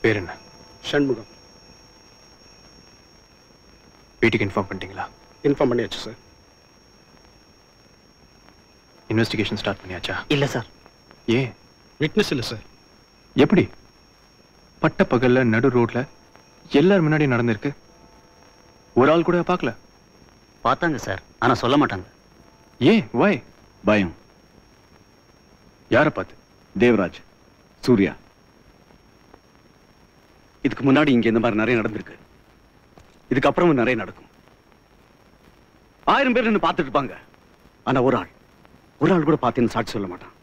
பேர் என்ன ஷண்முகம் வீட்டுக்கு இன்ஃபார்ம் பண்ணிட்டீங்களா இன்ஃபார்ம் பண்ணியாச்சு சார் இன்வெஸ்டிகேஷன் ஸ்டார்ட் பண்ணியாச்சா இல்ல சார் ஏன் விட்னஸ் இல்லை சார் எப்படி பட்ட பகல்ல நடு ரோட்ல எல்லார் முன்னாடி நடந்திருக்கு ஒரு ஆள் கூட பார்க்கல பார்த்தாங்க சார் ஆனா சொல்ல மாட்டாங்க ஏன் வாய் பயம் யாரை பார்த்து தேவராஜ் சூர்யா இதுக்கு முன்னாடி இங்க இந்த மாதிரி நிறைய நடந்திருக்கு இதுக்கப்புறமும் நிறைய நடக்கும் ஆயிரம் பேர் நின்னு பார்த்துட்டு இருப்பாங்க ஆனா ஒரு ஆள் ஒரு ஆள் கூட பார்த்தேன்னு சாட்சி சொல்ல மாட்டான்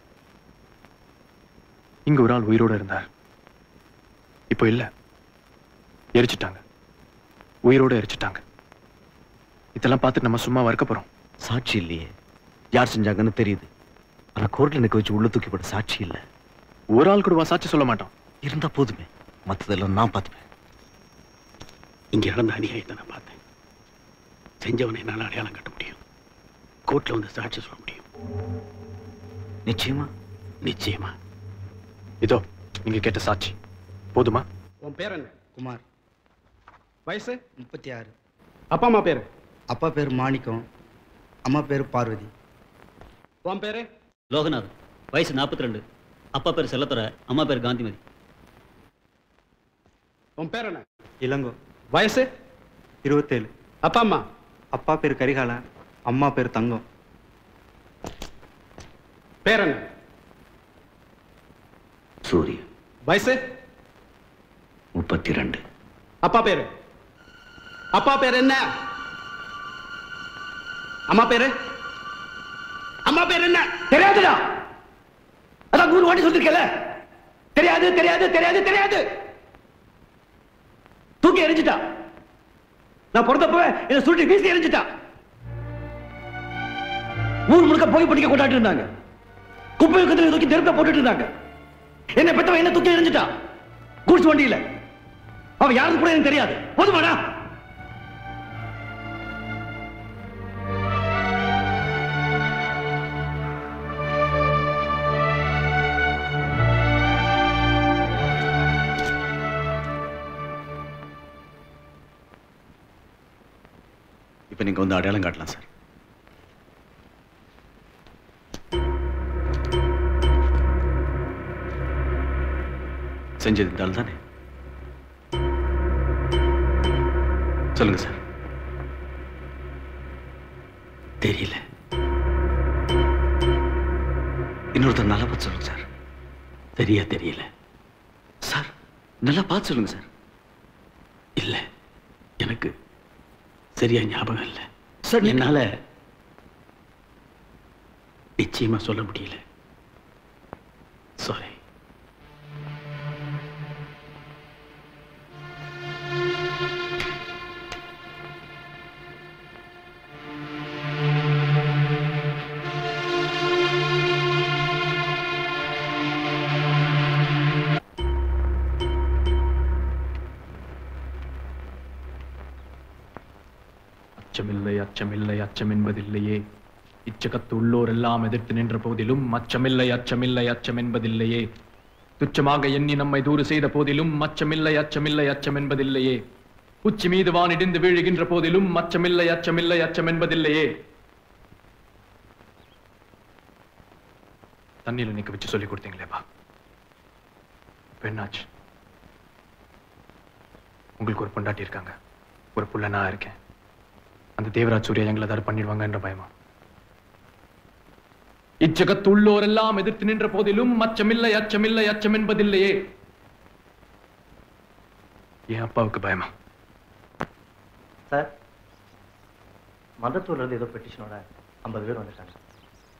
இங்க ஒரு ஆள் உயிரோட இருந்தார் இப்போ இல்ல எரிச்சிட்டாங்க உயிரோட எரிச்சிட்டாங்க இதெல்லாம் பார்த்துட்டு நம்ம சும்மா வறுக்க போறோம் சாட்சி இல்லையே யார் செஞ்சாங்கன்னு தெரியுது ஆனா கோர்ட்ல நிக்க வச்சு உள்ள தூக்கி போட சாட்சி இல்ல ஒரு ஆள் கூட சாட்சி சொல்ல மாட்டோம் இருந்தா போதுமே மத்ததெல்லாம் நான் பார்த்துப்பேன் இங்க நடந்த அநியாயத்தை நான் பார்த்தேன் செஞ்சவனை என்னால் அடையாளம் கட்ட முடியும் கோர்ட்ல வந்து சாட்சி சொல்ல முடியும் நிச்சயமா நிச்சயமா இதோ நீங்க கேட்ட சாட்சி போதுமா உன் பேர் என்ன குமார் வயசு முப்பத்தி ஆறு அப்பா அம்மா பேரு அப்பா பேர் மாணிக்கம் அம்மா பேர் பார்வதி உன் பேரு லோகநாத் வயசு நாற்பத்தி ரெண்டு அப்பா பேர் செல்லத்துறை அம்மா பேர் காந்திமதி உன் பேர் என்ன இளங்கோ வயசு இருபத்தேழு அப்பா அம்மா அப்பா பேர் கரிகாலன் அம்மா பேர் தங்கம் பேர் என்ன சூர்யா வயசு முப்பத்தி ரெண்டு அப்பா பேரு அப்பா பேர் என்ன அம்மா பேரு அம்மா பேர் என்ன தெரியாதுடா அதான் நூறு வாட்டி சொல்லிருக்கல தெரியாது தெரியாது தெரியாது தெரியாது தூக்கி எரிஞ்சிட்டா நான் பிறந்தப்ப என்ன சுருட்டி வீசி எரிஞ்சிட்டா ஊர் முழுக்க போய் படிக்க கொண்டாட்டு இருந்தாங்க குப்பை கத்திரி தூக்கி நெருப்ப போட்டுட்டு இருந்தாங்க என்ன பெத்தவன் என்ன தூக்கி எரிஞ்சிட்டா கூட்ஸ் வண்டியில அவன் யாருக்கு கூட எனக்கு தெரியாது போதுமாடா இப்ப நீங்க வந்து அடையாளம் காட்டலாம் சார் செஞ்சது இந்த ஆள் தானே சொல்லுங்க சார் தெரியல இன்னொருத்தர் நல்லா பார்த்து சொல்லுங்க சார் சரியா தெரியல சார் நல்லா பார்த்து சொல்லுங்க சார் இல்ல எனக்கு சரியா ஞாபகம் இல்லை சார் நீ- என்னால நிச்சயமா சொல்ல முடியல சாரி அச்சமில்லை அச்சமில்லை அச்சம் என்பதில்லையே இச்சகத்து உள்ளோர் எல்லாம் எதிர்த்து நின்ற போதிலும் அச்சமில்லை அச்சமில்லை அச்சம் என்பதில்லையே துச்சமாக எண்ணி நம்மை தூறு செய்த போதிலும் அச்சமில்லை அச்சமில்லை அச்சம் என்பதில்லையே உச்சி மீது வான் இடிந்து வீழுகின்ற போதிலும் அச்சமில்லை அச்சமில்லை அச்சம் என்பதில்லையே தண்ணியில நிக்க வச்சு சொல்லி கொடுத்தீங்களேப்பா இப்ப என்னாச்சு உங்களுக்கு ஒரு பொண்டாட்டி இருக்காங்க ஒரு புள்ள நான் இருக்கேன் அந்த தேவராஜ் சூர்யா எங்களை ஏதாவது பண்ணிடுவாங்கன்ற பயமா இச்சகத்துள்ளோர் எல்லாம் எதிர்த்து நின்ற போதிலும் அச்சமில்லை அச்சமில்லை அச்சம் என்பதில்லையே என் அப்பாவுக்கு பயமா சார் மதத்தூர்ல இருந்து ஏதோ பெட்டிஷனோட ஐம்பது பேர் வந்துட்டாங்க சார்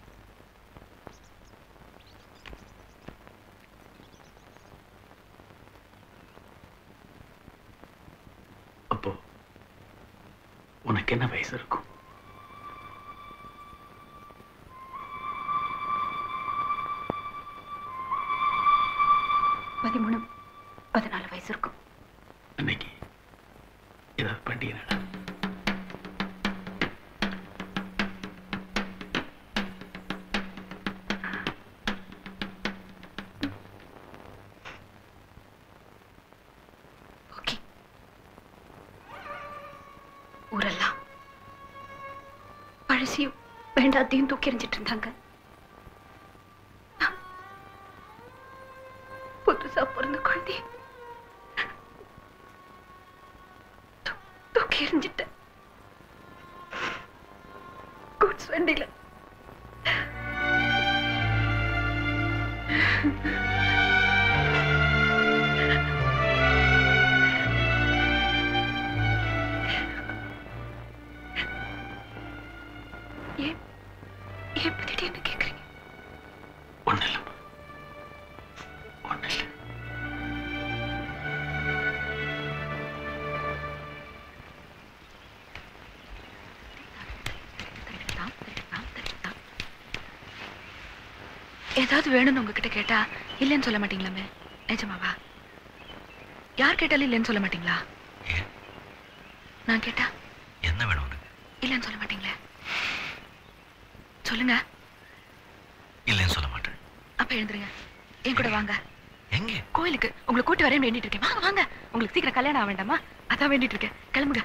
அப்போ உனக்கு என்ன வயசு இருக்கும் பதிமூணு பதினாலு வயசு இருக்கும் அன்னைக்கு ஏதாவது பண்டிகை நட வேண்டாத்தையும் தூக்கி எறிஞ்சிட்டு இருந்தாங்க நான் புதுசா பிறந்த குழந்தை தூக்கி எறிஞ்சிட்டேன் குட்ஸ் வண்டியில ஏன் ஏன் பத்திட்டு என்ன கேக்குறீங்க ஒண்ணு இல்லை ஒண்ணு இல்லை ஏதாவது வேணும்னு உங்ககிட்ட கேட்டா இல்லைன்னு சொல்ல மாட்டீங்களாமே நிஜமாவா யார் கேட்டாலும் இல்லைன்னு சொல்ல மாட்டீங்களா நான் கேட்டா என்ன வேணும் உனக்கு இல்லைன்னு சொல்ல மாட்டீங்களே சொல்லுங்க இல்லைன்னு சொல்ல மாட்டேன் அப்ப எழுந்துருங்க என் கூட வாங்க எங்கே கோயிலுக்கு உங்களை கூட்டி வரேன் வேண்டிட்டு இருக்கேன் வாங்க வாங்க உங்களுக்கு சீக்கிரம் கல்யாணம் ஆக வேண்டாமா அதான் வேண்டிட்டு இருக்கேன் கிளம்புங்க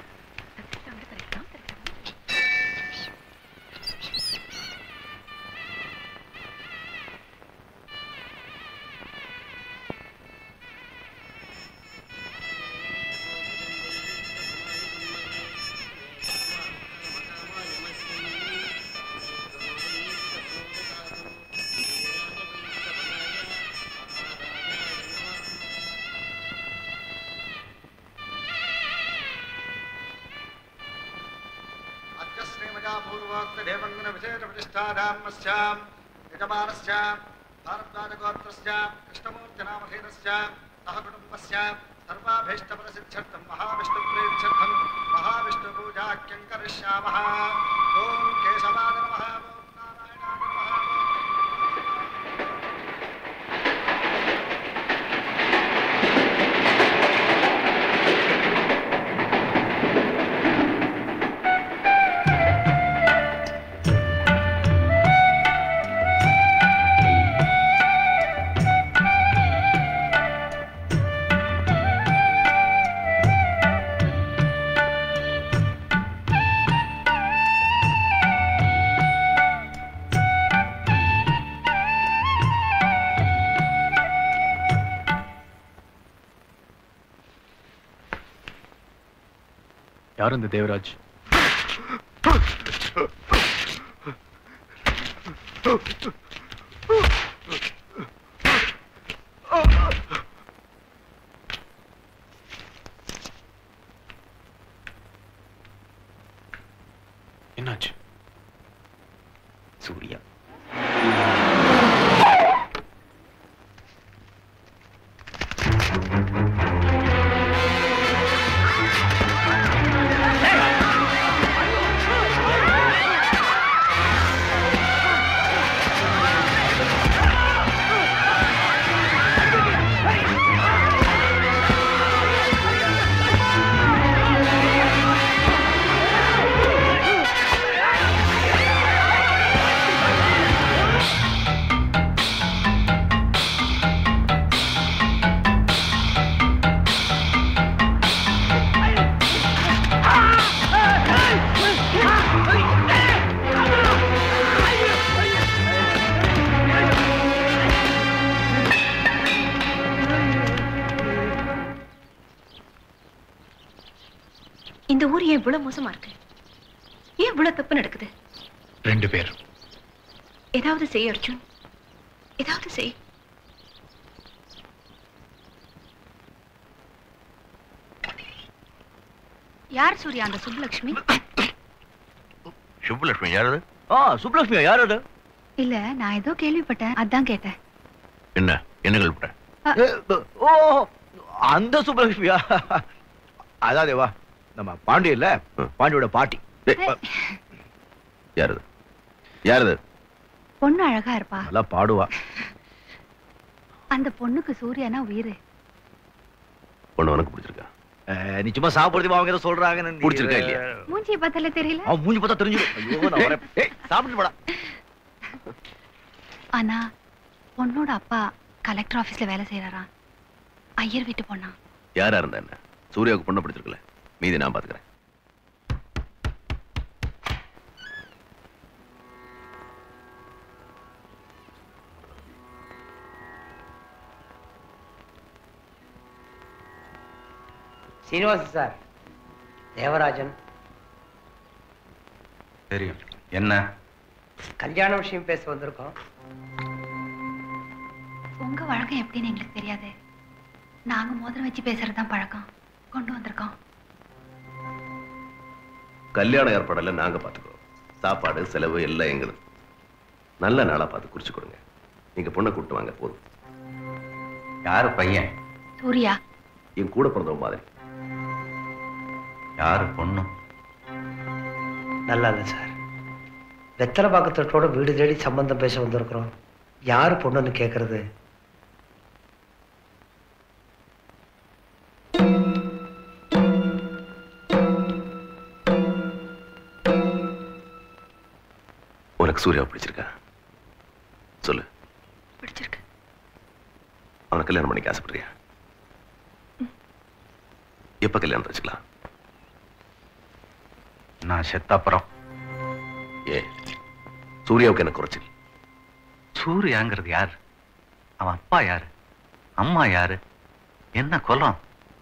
पूर्वोक्तदेवङ्गुणविशेषप्रतिष्ठाधामस्याम् यजमानस्याम् भारद्वाजगोत्रस्याम् कृष्णमूर्तिनामधेयस्याम् सह कुटुम्बस्याम् सर्वाभीष्टफलसिद्ध्यर्थम् महाविष्णुप्रीत्यर्थम् महाविष्णुपूजाख्यम् करिष्यामः ॐ केशवाय नमः ॐ नारायणाय नमः யார் இந்த தேவராஜ் என்னாச்சு சூர்யா இந்த ஊர் ஏன் இவ்வளவு மோசமா இருக்கு ஏன் இவ்வளவு தப்பு நடக்குது ரெண்டு பேர் ஏதாவது செய் அர்ஜுன் ஏதாவது செய் யார் சூர்யா அந்த சுப்புலட்சுமி சுப்புலட்சுமி யாரு ஆ சுப்லட்சுமியா யார் அது இல்ல நான் ஏதோ கேள்விப்பட்டேன் அதான் கேட்டேன் என்ன என்ன கல்விட்ட ஏ, ப- ஓ அந்த சுப்லட்சுமியா அதான் தேவா நம்ம பாண்டி இல்ல பாண்டியோட பாட்டி யாரு யாரு பொண்ணு அழகா இருப்பா நல்லா பாடுவா அந்த பொண்ணுக்கு சூர்யானா உயிரு பொண்ணு உனக்கு பிடிச்சிருக்கா அஹ், நீ சும்மா சாப்பிடுறது அவங்க ஏதோ சொல்றாங்க பிடிச்சிருக்கா இல்லையா? மூஞ்சியை பார்த்தாலே தெரியல அவன் மூஞ்சி பார்த்தா தெரிஞ்சிடும் ஐயோ நான் வரேன் ஏய் சாப்பிட்டு போடா ஆனா பொண்ணோட அப்பா கலெக்டர் ஆபீஸ்ல வேலை செய்யறாராம் ஐயர் வீட்டு பொண்ணா யாரா இருந்தா என்ன சூர்யாவுக்கு பொண்ணு பிடிச்சிருக்கல மீதி நான் பாத்துக்கிறேன் சீனிவாசன் சார் தேவராஜன் தெரியும் என்ன கல்யாண விஷயம் பேச வந்திருக்கோம் உங்க வழக்கம் எப்படின்னு எங்களுக்கு தெரியாது நாங்க மோதிரம் வச்சு பேசுறது தான் பழக்கம் கொண்டு வந்திருக்கோம் கல்யாண ஏற்பாடெல்லாம் நாங்க பாத்துக்கிறோம் சாப்பாடு செலவு எல்லாம் எங்களுக்கு நல்ல நாளா பார்த்து குறிச்சு கொடுங்க நீங்க பொண்ணை கூப்பிட்டு வாங்க போதும் யாரு பையன் சூர்யா என் கூட பிறந்தவன் மாதிரி யாரு பொண்ணு நல்லா இல்லை சார் வெத்தலை பாக்கத்தோட வீடு தேடி சம்பந்தம் பேச வந்திருக்கிறோம் யார் பொண்ணுன்னு கேட்கறது உனக்கு சூர்யா பிடிச்சிருக்கா சொல்லு பிடிச்சிருக்கு அவனை கல்யாணம் பண்ணிக்க ஆசைப்படுறியா எப்ப கல்யாணம் வச்சுக்கலாம் நான் செத்தப்புறம் ஏ சூர்யாவுக்கு என்ன குறைச்சல் சூர்யாங்கிறது யார் அவன் அப்பா யாரு அம்மா யாரு என்ன குலம்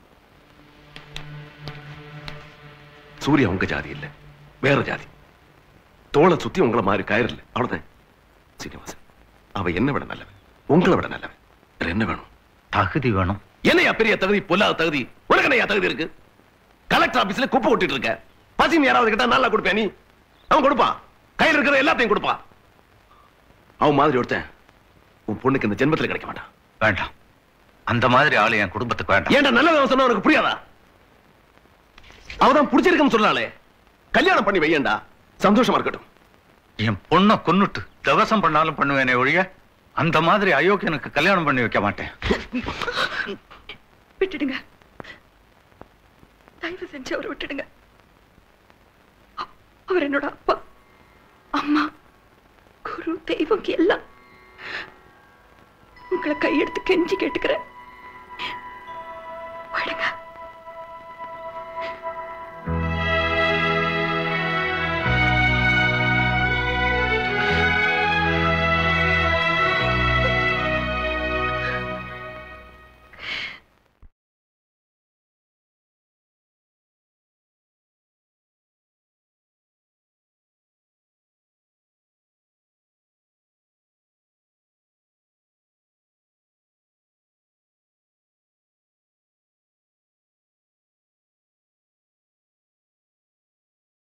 சூர்யா உங்க ஜாதி இல்ல வேற ஜாதி தோளை சுத்தி உங்களை மாதிரி கயிறு இல்ல அவ்வளவுதான் சீனிவாசன் அவ என்ன விட நல்லவன் உங்களை விட நல்லவன் வேற என்ன வேணும் தகுதி வேணும் என்னையா பெரிய தகுதி பொல்லாத தகுதி உனக்கு என்னையா தகுதி இருக்கு கலெக்டர் ஆபீஸ்ல குப்பை கொட்டிட்டு இருக்க பசின்னு யாராவது கிட்ட நல்லா கொடுப்பேன் நீ அவன் கொடுப்பான் கையில் இருக்கிற எல்லாத்தையும் கொடுப்பான் அவன் மாதிரி ஒருத்தன் உன் பொண்ணுக்கு இந்த ஜென்மத்துல கிடைக்க மாட்டான் வேண்டாம் அந்த மாதிரி ஆளு என் குடும்பத்துக்கு வேண்டாம் ஏன்டா நல்லவன் சொன்னா உனக்கு புரியாதா அவதான் பிடிச்சிருக்குன்னு சொன்னாலே கல்யாணம் பண்ணி வையேண்டா சந்தோஷமா இருக்கட்டும் என் பொண்ணை கொன்னுட்டு தவசம் பண்ணாலும் பண்ணுவேனே ஒழிய அந்த மாதிரி அயோக்கியனுக்கு கல்யாணம் பண்ணி வைக்க மாட்டேன் விட்டுடுங்க தயவு செஞ்சு அவரை விட்டுடுங்க அ- அவர் என்னோட அப்பா அம்மா குரு தெய்வம் எல்லாம் உங்களை கையெடுத்து கெஞ்சி கேட்டுக்கிறேன்